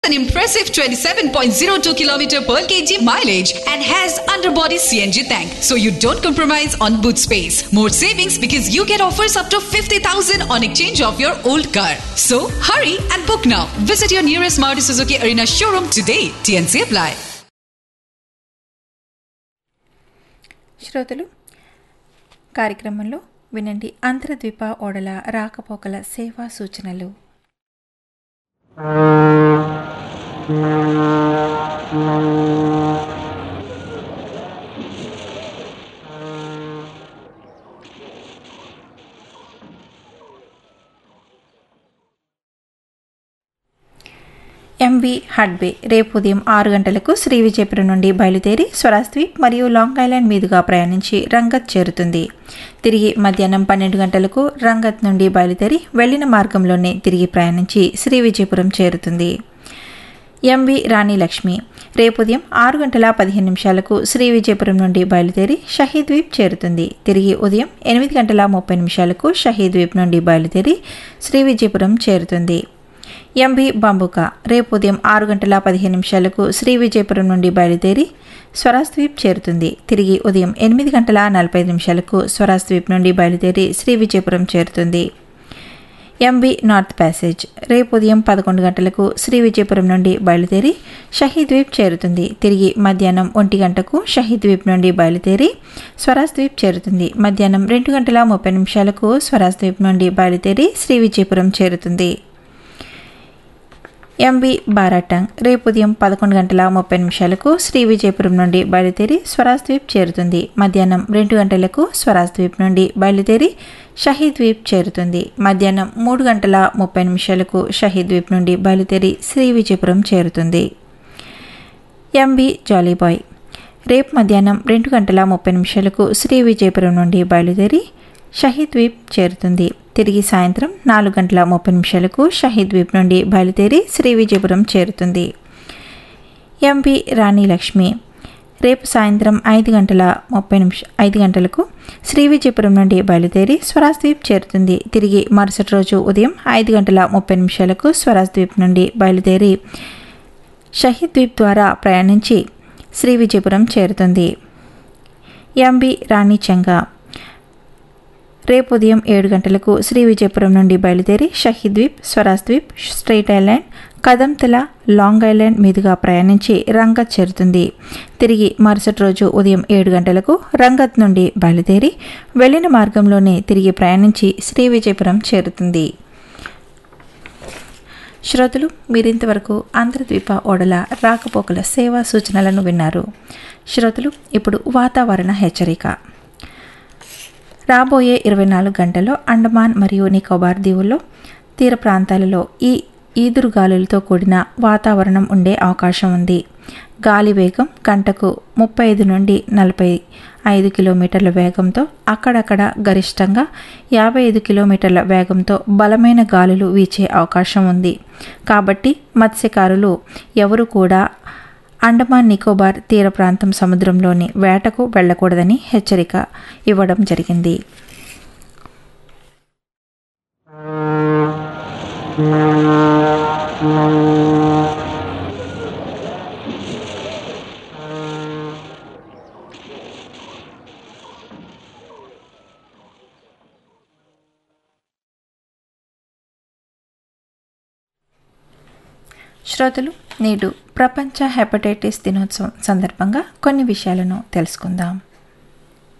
an impressive 27.02 kilometer per kg mileage and has underbody CNG tank, so you don't compromise on boot space. More savings because you get offers up to 50,000 on exchange of your old car. So hurry and book now. Visit your nearest Maruti Suzuki Arena showroom today. TNC apply. శ్రోతలు కార్యక్రమంలో వినండి అంతర్ద్వీప ఓడల రాకపోకల సేవా సూచనలు MV హడ్బే రేపు ఉదయం ఆరు గంటలకు శ్రీ విజయపురం నుండి బయలుదేరి స్వరాస్ద్వీప్ మరియు లాంగ్ ఐలాండ్ మీదుగా ప్రయాణించి రంగత్ చేరుతుంది తిరిగి మధ్యాహ్నం పన్నెండు గంటలకు రంగత్ నుండి బయలుదేరి వెళ్లిన మార్గంలోనే తిరిగి ప్రయాణించి శ్రీ విజయపురం చేరుతుంది ఎంవి రాణి లక్ష్మి రేపు ఉదయం ఆరు గంటల పదిహేను నిమిషాలకు శ్రీ విజయపురం నుండి బయలుదేరి షహీద్ ద్వీప్ చేరుతుంది తిరిగి ఉదయం ఎనిమిది గంటల ముప్పై నిమిషాలకు షహీద్ ద్వీప్ నుండి బయలుదేరి శ్రీ విజయపురం చేరుతుంది ఎంబి బంబుక రేపు ఉదయం ఆరు గంటల పదిహేను నిమిషాలకు శ్రీ విజయపురం నుండి బయలుదేరి స్వరాజ్ ద్వీప్ చేరుతుంది తిరిగి ఉదయం ఎనిమిది గంటల నలభై నిమిషాలకు స్వరాజ్ ద్వీప్ నుండి బయలుదేరి శ్రీ విజయపురం చేరుతుంది ఎంబి నార్త్ ప్యాసేజ్ రేపు ఉదయం పదకొండు గంటలకు శ్రీ విజయపురం నుండి బయలుదేరి షహీద్ ద్వీప్ చేరుతుంది తిరిగి మధ్యాహ్నం ఒంటి గంటకు షహీద్ ద్వీప్ నుండి బయలుదేరి స్వరాజ్ ద్వీప్ చేరుతుంది మధ్యాహ్నం రెండు గంటల ముప్పై నిమిషాలకు స్వరాజ్ ద్వీప్ నుండి బయలుదేరి శ్రీ విజయపురం చేరుతుంది ఎంబి బారాటంగ్ రేపు ఉదయం పదకొండు గంటల ముప్పై నిమిషాలకు శ్రీ విజయపురం నుండి బయలుదేరి స్వరాజ్ ద్వీప్ చేరుతుంది మధ్యాహ్నం రెండు గంటలకు స్వరాజ్ ద్వీప్ నుండి బయలుదేరి షహీద్ ద్వీప్ చేరుతుంది మధ్యాహ్నం మూడు గంటల ముప్పై నిమిషాలకు షహీద్ ద్వీప్ నుండి బయలుదేరి శ్రీ విజయపురం చేరుతుంది ఎంబి జాలీబాయ్ రేపు మధ్యాహ్నం రెండు గంటల ముప్పై నిమిషాలకు శ్రీ విజయపురం నుండి బయలుదేరి షహీద్ ద్వీప్ చేరుతుంది తిరిగి సాయంత్రం నాలుగు గంటల ముప్పై నిమిషాలకు షహీద్ ద్వీప్ నుండి బయలుదేరి శ్రీ విజయపురం చేరుతుంది ఎంపీ రాణి లక్ష్మి రేపు సాయంత్రం ఐదు గంటల ముప్పై నిమిష ఐదు గంటలకు శ్రీ విజయపురం నుండి బయలుదేరి స్వరాజ్ ద్వీప్ చేరుతుంది తిరిగి మరుసటి రోజు ఉదయం ఐదు గంటల ముప్పై నిమిషాలకు స్వరాజ్ ద్వీప్ నుండి బయలుదేరి షహీద్ ద్వీప్ ద్వారా ప్రయాణించి శ్రీ విజయపురం చేరుతుంది ఎంబి రాణి చెంగా రేపు ఉదయం ఏడు గంటలకు శ్రీ విజయపురం నుండి బయలుదేరి Shaheed Dweep Swaraj Dweep strait island Kadamtala long island మీదుగా ప్రయాణించి రంగత్ చేరుతుంది తిరిగి మరుసటి రోజు ఉదయం ఏడు గంటలకు రంగత్ నుండి బయలుదేరి వెళ్లిన మార్గంలోనే తిరిగి ప్రయాణించి శ్రీ విజయపురం చేరుతుంది శ్రోతలు మీరింతవరకు ఆంధ్రద్వీప ఓడల రాకపోకల సేవా సూచనలను విన్నారు శ్రోతలు ఇప్పుడు వాతావరణ హెచ్చరిక రాబోయే ఇరవై నాలుగు గంటల్లో అండమాన్ మరియు నికోబార్ దీవుల్లో తీర ప్రాంతాలలో ఈ ఈదురుగాలులతో కూడిన వాతావరణం ఉండే అవకాశం ఉంది గాలి వేగం గంటకు ముప్పై ఐదు నుండి నలభై ఐదు కిలోమీటర్ల వేగంతో అక్కడక్కడ గరిష్టంగా యాభై ఐదు కిలోమీటర్ల వేగంతో బలమైన గాలులు వీచే అవకాశం ఉంది కాబట్టి మత్స్యకారులు ఎవరు కూడా అండమాన్ నికోబార్ తీర ప్రాంతం సముద్రంలోని వేటకు వెళ్లకూడదని హెచ్చరిక ఇవ్వడం జరిగింది శ్రోతలు నేడు ప్రపంచ హెపటైటిస్ దినోత్సవం సందర్భంగా కొన్ని విషయాలను తెలుసుకుందాం